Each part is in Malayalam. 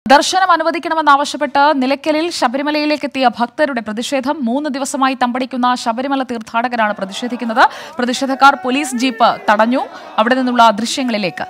ദർശനം അനുവദിക്കണമെന്നാവശ്യപ്പെട്ട് നിലയ്ക്കലിൽ ശബരിമലയിലേക്ക് എത്തിയ ഭക്തരുടെ പ്രതിഷേധം മൂന്ന് ദിവസമായി തമ്പടിക്കുന്ന ശബരിമല തീർത്ഥാടകരാണ് പ്രതിഷേധിക്കുന്നത് പ്രതിഷേധക്കാർ പോലീസ് ജീപ്പ് തടഞ്ഞു അവിടെ നിന്നുള്ള ദൃശ്യങ്ങളിലേക്ക്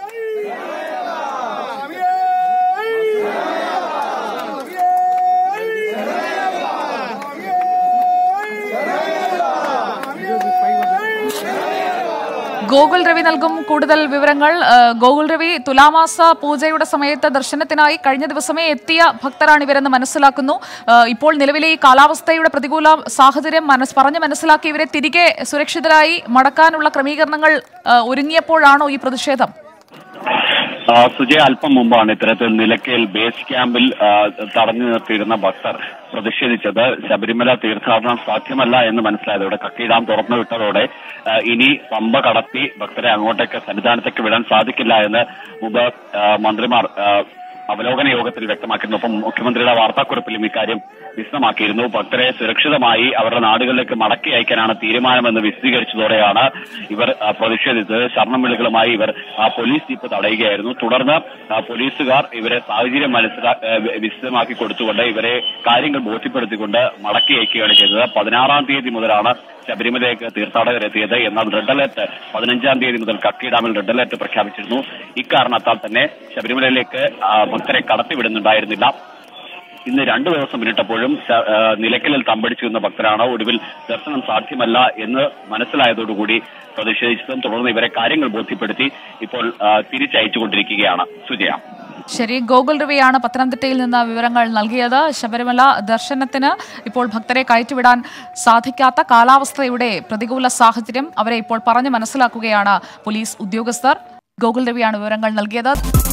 ഗോകുൽ രവി നൽകും കൂടുതൽ വിവരങ്ങൾ ആ, ഗോകുൽ രവി തുലാമാസ പൂജയുടെ സമയത്ത് ദർശനത്തിനായി കഴിഞ്ഞ ദിവസമേ എത്തിയ ഭക്തരാണ് ഇവരെന്ന് മനസ്സിലാക്കുന്നു ആ, ഇപ്പോൾ നിലവിലെ ഈ കാലാവസ്ഥയുടെ പ്രതികൂല സാഹചര്യം മനസ് പറഞ്ഞ് മനസ്സിലാക്കി ഇവരെ തിരികെ സുരക്ഷിതരായി മടക്കാനുള്ള ക്രമീകരണങ്ങൾ ആ, ഒരുങ്ങിയപ്പോഴാണോ ഈ പ്രതിഷേധം ആ, സുജയ് അല്പം മുമ്പാണ് ഇത്തരത്തിൽ നിലയ്ക്കൽ ബേസ് ക്യാമ്പിൽ ആ, തടഞ്ഞു നിർത്തിയിരുന്ന ഭക്തർ പ്രതിഷേധിച്ചത് ശബരിമല തീർത്ഥാടനം സാധ്യമല്ല എന്ന് മനസ്സിലായതോടെ കക്കി ഡാം തുറന്നു വിട്ടതോടെ ആ, ഇനി പമ്പ കടത്തി ഭക്തരെ അങ്ങോട്ടേക്ക് സന്നിധാനത്തേക്ക് വിടാൻ സാധിക്കില്ല എന്ന് മുമ്പ് ആ, മന്ത്രിമാർ ആ, അവലോകന യോഗത്തിൽ വ്യക്തമാക്കിയിരുന്നു ഒപ്പം മുഖ്യമന്ത്രിയുടെ വാർത്താക്കുറിപ്പിലും ഇക്കാര്യം വിശദമാക്കിയിരുന്നു ഭക്തരെ സുരക്ഷിതമായി അവരുടെ നാടുകളിലേക്ക് മടക്കി അയക്കാനാണ് തീരുമാനമെന്ന് വിശദീകരിച്ചതോടെയാണ് ഇവർ ആ, പ്രതിഷേധിച്ചത് ശരണം വിളികളുമായി ഇവർ ആ, പോലീസ് ജീപ്പ് തടയുകയായിരുന്നു തുടർന്ന് ആ, പോലീസുകാർ ഇവരെ സാഹചര്യം മനസ്സിലാ ആ, വി- വിശദമാക്കി കൊടുത്തുകൊണ്ട് ഇവരെ കാര്യങ്ങൾ ബോധ്യപ്പെടുത്തിക്കൊണ്ട് മടക്കി അയക്കുകയാണ് ചെയ്തത് പതിനാറാം തീയതി മുതലാണ് ശബരിമലയിലേക്ക് തീർത്ഥാടകർ എത്തിയത് എന്നാൽ റെഡ് അലർട്ട് പതിനഞ്ചാം തീയതി മുതൽ കക്കി ഡാമിൽ റെഡ് അലർട്ട് പ്രഖ്യാപിച്ചിരുന്നു ഇക്കാരണത്താൽ തന്നെ ശബരിമലയിലേക്ക് ആ, ഭക്തരെ കടത്തിവിടുന്നുണ്ടായിരുന്നില്ല ഇന്ന് രണ്ടു ദിവസം പിന്നിട്ടപ്പോഴും ശ- ആ, നിലയ്ക്കലിൽ തമ്പടിച്ചു നിന്ന ഭക്തരാണ് ഒടുവിൽ ദർശനം സാധ്യമല്ല എന്ന് മനസ്സിലായതോടുകൂടി പ്രതിഷേധിച്ചതും തുടർന്ന് ഇവരെ കാര്യങ്ങൾ ബോധ്യപ്പെടുത്തി ഇപ്പോൾ ആ, തിരിച്ചയച്ചുകൊണ്ടിരിക്കുകയാണ് സുജയ ശരി ഗോകുൽ രവിയാണ് പത്തനംതിട്ടയിൽ നിന്ന് വിവരങ്ങൾ നൽകിയത് ശബരിമല ദർശനത്തിന് ഇപ്പോൾ ഭക്തരെ കയറ്റിവിടാൻ സാധിക്കാത്ത കാലാവസ്ഥയുടെ പ്രതികൂല സാഹചര്യം അവരെ ഇപ്പോൾ പറഞ്ഞു മനസ്സിലാക്കുകയാണ് പോലീസ് ഉദ്യോഗസ്ഥർ ഗോകുൽ രവിയാണ് വിവരങ്ങൾ നൽകിയത്